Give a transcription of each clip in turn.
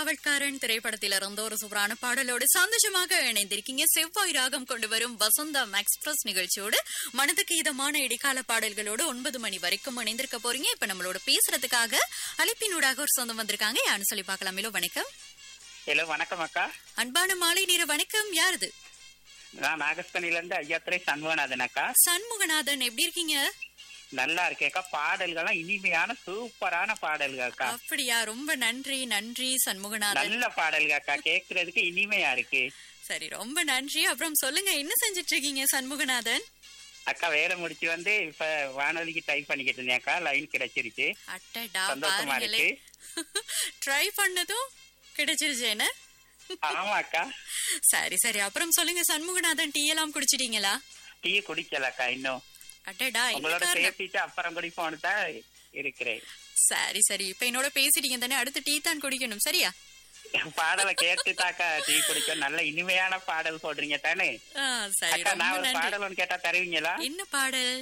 காவல்காரன் திரைப்படத்தில் இருந்த ஒரு சூப்பரான பாடலோடு சந்தோஷமாக இணைந்திருக்கீங்க செவ்வாய் ராகம் கொண்டு வரும் வசந்தம் எக்ஸ்பிரஸ் நிகழ்ச்சியோடு மனதுக்கு இதமான இடைக்கால பாடல்களோடு ஒன்பது மணி வரைக்கும் இணைந்திருக்க போறீங்க இப்ப நம்மளோட பேசுறதுக்காக அழைப்பினூடாக ஒரு சொந்தம் வந்திருக்காங்க யாருன்னு சொல்லி பார்க்கலாம் ஹலோ வணக்கம் ஹலோ வணக்கம் அக்கா அன்பான மாலை நேர வணக்கம் யாருது நான் நாகஸ்தனில இருந்து ஐயாத்துறை சண்முகநாதன் அக்கா சண்முகநாதன் எப்படி இருக்கீங்க நல்லா இருக்கேக்கா பாடல்கள்லாம் இனிமையான சூப்பரான பாடல்கள் அக்கா அப்படியா ரொம்ப நன்றி நன்றி சண்முகநாதன் நல்ல பாடல்கள் அக்கா கேக்குறதுக்கு இனிமையா இருக்கு சரி ரொம்ப நன்றி அப்புறம் சொல்லுங்க என்ன செஞ்சிட்டு இருக்கீங்க சண்முகநாதன் அக்கா வேலை முடிச்சு வந்து இப்ப வானொலிக்கு டைப் பண்ணிக்கிட்டு இருந்தேன் அக்கா லைன் கிடைச்சிருச்சு அட்டடா சந்தோஷமா பாருங்களே ட்ரை பண்ணதும் கிடைச்சிருச்சு என்ன ஆமா அக்கா சரி சரி அப்புறம் சொல்லுங்க சண்முகநாதன் டீ எல்லாம் குடிச்சிட்டீங்களா டீ குடிக்கல அக்கா இன்னும் அட்டடா என்ன உங்களோட காரணம் பேசிட்டு அப்புறம் குடிப்போன்னு தான் இருக்கிறேன் சரி சரி இப்ப என்னோட பேசிட்டீங்க தானே அடுத்து டீ தான் குடிக்கணும் சரியா பாடலை கேட்டுட்டாக்கா டீ குடிக்க நல்ல இனிமையான பாடல் போடுறீங்க தானே ஆ, சரி அக்கா ரொம்ப நான் ஒரு நன்றி பாடல் ஒன்று கேட்டா தருவீங்களா என்ன பாடல்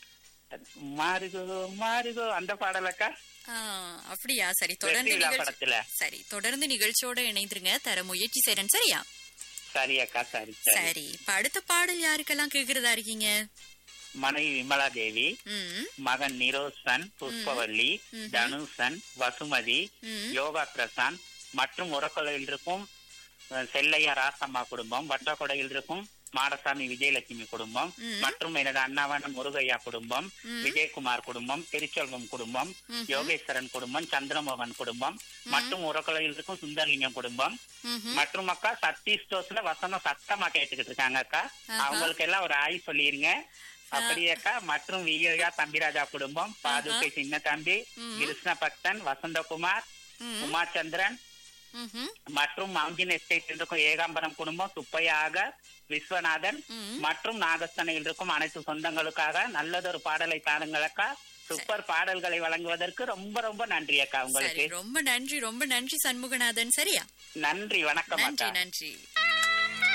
மாறுகோ மாறுகோ அந்த பாடல் அக்கா ஆ, அப்படியா சரி தொடர்ந்து வெற்றி விழா நிகழ்ச்சி படத்துல சரி தொடர்ந்து நிகழ்ச்சியோட இணைந்துருங்க தர முயற்சி செய்றேன் சரியா சரி அக்கா சரி சரி சரி இப்ப அடுத்த பாடல் யாருக்கெல்லாம் கேக்குறதா இருக்கீங்க மனைவி விமலா தேவி ம் மகன் நிரோசன் புஷ்பவல்லி ம்ஹும். தனுஷன் வசுமதி ம் யோகா பிரசாந்த் மற்றும் உரக்கொலையில் இருக்கும் அஹ், செல்லையா ராசம்மா குடும்பம் வட்டக்கொடையில் இருக்கும் மாடசாமி விஜயலட்சுமி குடும்பம் ம். மற்றும் எனது அண்ணாவன முருகையா குடும்பம் ம். விஜயகுமார் குடும்பம் திருச்செல்வம் குடும்பம் ம்ஹும். யோகேஸ்வரன் குடும்பம் சந்திரமோகன் குடும்பம் மற்றும் உரக்கொலையில் இருக்கும் சுந்தரலிங்கம் குடும்பம் ம்ஹும். மற்றும் அக்கா சக்தி ஸ்டோர்ஸ்ல வசனம் சத்தமா கேட்டுக்கிட்டு இருக்காங்க அக்கா ஆஹா. அவங்களுக்கு எல்லாம் ஒரு ஆய் சொல்லிருங்க அப்படியே அக்கா மற்றும் விஜயா தம்பிராஜா குடும்பம் பாதுகை சின்ன தம்பி ம். கிருஷ்ண பக்தன் வசந்தகுமார் ம். உமாச்சந்திரன் ம்ஹும். மற்றும் மவுண்டின் எஸ்டேட் இருக்கும் ஏகாம்பரம் குடும்பம் சுப்பையாக விஸ்வநாதன் ம். மற்றும் நாகஸ்தனையில் இருக்கும் அனைத்து சொந்தங்களுக்காக நல்லதொரு பாடலை தாருங்கள் அக்கா சூப்பர் பாடல்களை வழங்குவதற்கு ரொம்ப ரொம்ப நன்றி அக்கா சரி உங்களுக்கு ரொம்ப நன்றி ரொம்ப நன்றி சண்முகநாதன் சரியா நன்றி வணக்கம் நன்றி அக்கா நன்றி